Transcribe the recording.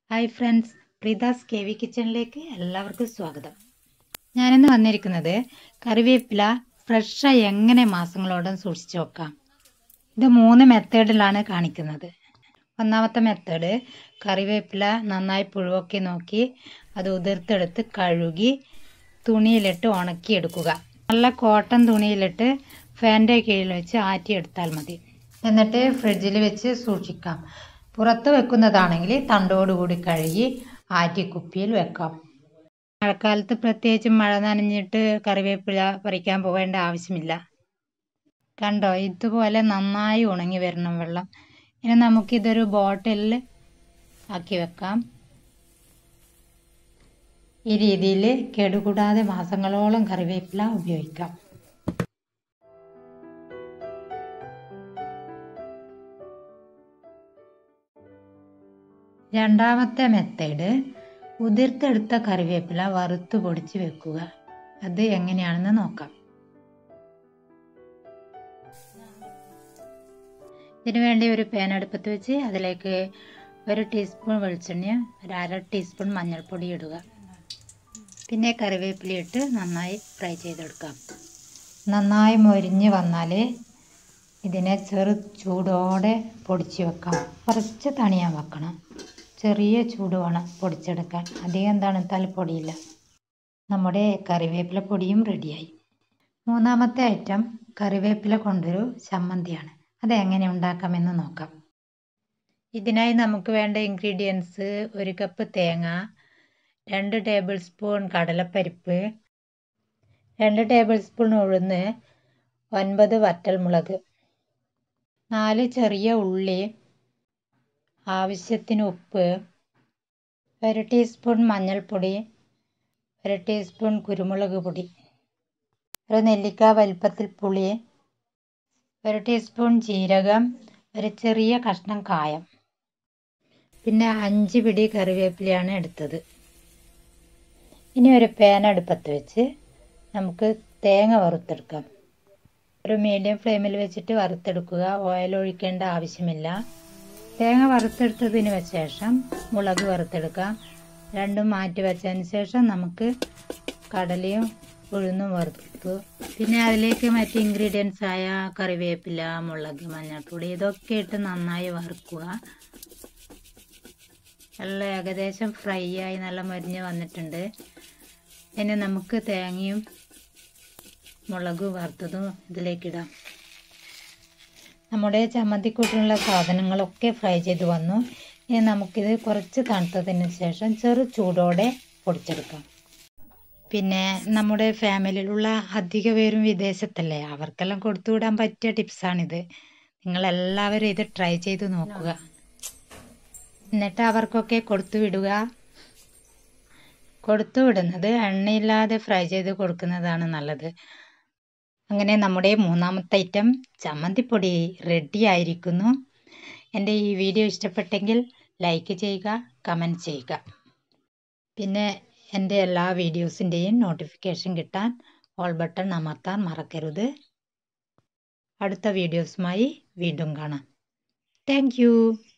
hi friends Preetha's K V കിച്ചണിലേക്ക് എല്ലാവർക്കും സ്വാഗതം ഞാനിന്ന് വന്നിരിക്കുന്നത് കറിവേപ്പില ഫ്രഷായി എങ്ങനെ മാസങ്ങളോടെ സൂക്ഷിച്ചു വെക്കാം ഇത് മൂന്ന് മെത്തേഡിലാണ് കാണിക്കുന്നത് ഒന്നാമത്തെ മെത്തേഡ് കറിവേപ്പില നന്നായി പുഴുവൊക്കെ നോക്കി അത് ഉതിർത്തെടുത്ത് കഴുകി തുണിയിലിട്ട് ഉണക്കിയെടുക്കുക നല്ല കോട്ടൺ തുണിയിലിട്ട് ഫാൻ്റെ കീഴിൽ വെച്ച് ആറ്റിയെടുത്താൽ മതി എന്നിട്ട് ഫ്രിഡ്ജിൽ വെച്ച് സൂക്ഷിക്കാം പുറത്ത് വെക്കുന്നതാണെങ്കിൽ തണ്ടോടുകൂടി കഴുകി ആറ്റി കുപ്പിയിൽ വെക്കാം മഴക്കാലത്ത് പ്രത്യേകിച്ച് മഴ നനഞ്ഞിട്ട് കറിവേപ്പില പറിക്കാൻ പോകേണ്ട ആവശ്യമില്ല കണ്ടോ ഇതുപോലെ നന്നായി ഉണങ്ങി വരണം വെള്ളം ഇനി നമുക്കിതൊരു ബോട്ടിലിൽ ആക്കി വെക്കാം ഈ രീതിയിൽ കേടുകൂടാതെ മാസങ്ങളോളം കറിവേപ്പില ഉപയോഗിക്കാം രണ്ടാമത്തെ മെത്തേഡ് ഉതിർത്തെടുത്ത കറിവേപ്പില വറുത്ത് പൊടിച്ച് വെക്കുക അത് എങ്ങനെയാണെന്ന് നോക്കാം ഇതിനു വേണ്ടി ഒരു പാൻ അടുപ്പത്ത് വെച്ച് അതിലേക്ക് ഒരു ടീസ്പൂൺ വെളിച്ചെണ്ണ ഒരു അര ടീസ്പൂൺ മഞ്ഞൾപ്പൊടി ഇടുക പിന്നെ കറിവേപ്പില ഇട്ട് നന്നായി ഫ്രൈ ചെയ്തെടുക്കാം നന്നായി മൊരിഞ്ഞ് വന്നാൽ ഇതിനെ ചെറു ചൂടോടെ പൊടിച്ച് വെക്കാം കുറച്ച് തണിയാൻ വെക്കണം ചെറിയ ചൂട് വേണം പൊടിച്ചെടുക്കാൻ അധികം തണുത്താൽ പൊടിയില്ല നമ്മുടെ കറിവേപ്പില പൊടിയും റെഡിയായി മൂന്നാമത്തെ ഐറ്റം കറിവേപ്പില കൊണ്ടൊരു ചമ്മന്തിയാണ് അത് എങ്ങനെ ഉണ്ടാക്കാമെന്ന് നോക്കാം ഇതിനായി നമുക്ക് വേണ്ട ഇൻഗ്രീഡിയൻസ് ഒരു കപ്പ് തേങ്ങ രണ്ട് ടേബിൾ സ്പൂൺ കടലപ്പരിപ്പ് രണ്ട് ടേബിൾ സ്പൂൺ ഉഴുന്ന് ഒൻപത് വറ്റൽമുളക് നാല് ചെറിയ ഉള്ളി ആവശ്യത്തിന് ഉപ്പ് ഒരു ടീസ്പൂൺ മഞ്ഞൾപ്പൊടി ഒരു ടീസ്പൂൺ കുരുമുളക് പൊടി ഒരു നെല്ലിക്ക വലിപ്പത്തിൽ പുളി ഒരു ടീസ്പൂൺ ജീരകം ഒരു ചെറിയ കഷ്ണം കായം പിന്നെ അഞ്ച് പിടി കറിവേപ്പിലയാണ് എടുത്തത് ഇനി ഒരു പാൻ അടുപ്പത്ത് വെച്ച് നമുക്ക് തേങ്ങ വറുത്തെടുക്കാം ഒരു മീഡിയം ഫ്ലെയിമിൽ വെച്ചിട്ട് വറുത്തെടുക്കുക ഓയിൽ ഒഴിക്കേണ്ട ആവശ്യമില്ല തേങ്ങ വറുത്തെടുത്തതിന് ശേഷം മുളക് വറുത്തെടുക്കാം രണ്ടും മാറ്റി വെച്ചതിന് ശേഷം നമുക്ക് കടലയും ഉഴുന്നും വറുത്തു പിന്നെ അതിലേക്ക് മറ്റ് ഇൻഗ്രീഡിയൻസ് ആയ കറിവേപ്പില മുളക് മഞ്ഞൾപ്പൊടി ഇതൊക്കെ ഇട്ട് നന്നായി വറുക്കുക നല്ല ഏകദേശം ഫ്രൈ ആയി നല്ല മരിഞ്ഞ് വന്നിട്ടുണ്ട് ഇനി നമുക്ക് തേങ്ങയും മുളക് വറുത്തതും ഇതിലേക്കിടാം നമ്മുടെ ചമ്മന്തിക്കൂട്ടിനുള്ള സാധനങ്ങളൊക്കെ ഫ്രൈ ചെയ്ത് വന്നു ഇനി നമുക്കിത് കുറച്ച് തണുത്തതിന് ശേഷം ചെറു ചൂടോടെ പൊടിച്ചെടുക്കാം പിന്നെ നമ്മുടെ ഫാമിലിയിലുള്ള അധിക പേരും വിദേശത്തല്ലേ അവർക്കെല്ലാം കൊടുത്തുവിടാൻ പറ്റിയ ടിപ്സാണിത് നിങ്ങളെല്ലാവരും ഇത് ട്രൈ ചെയ്ത് നോക്കുക എന്നിട്ട് അവർക്കൊക്കെ കൊടുത്തു വിടുക കൊടുത്തു വിടുന്നത് എണ്ണയില്ലാതെ ഫ്രൈ ചെയ്ത് കൊടുക്കുന്നതാണ് നല്ലത് അങ്ങനെ നമ്മുടെ മൂന്നാമത്തെ ഐറ്റം ചമ്മന്തിപ്പൊടി റെഡി ആയിരിക്കുന്നു എൻ്റെ ഈ വീഡിയോ ഇഷ്ടപ്പെട്ടെങ്കിൽ ലൈക്ക് ചെയ്യുക കമൻറ്റ് ചെയ്യുക പിന്നെ എൻ്റെ എല്ലാ വീഡിയോസിൻ്റെയും നോട്ടിഫിക്കേഷൻ കിട്ടാൻ ഓൾ ബട്ടൺ അമർത്താൻ മറക്കരുത് അടുത്ത വീഡിയോസുമായി വീണ്ടും കാണാം താങ്ക്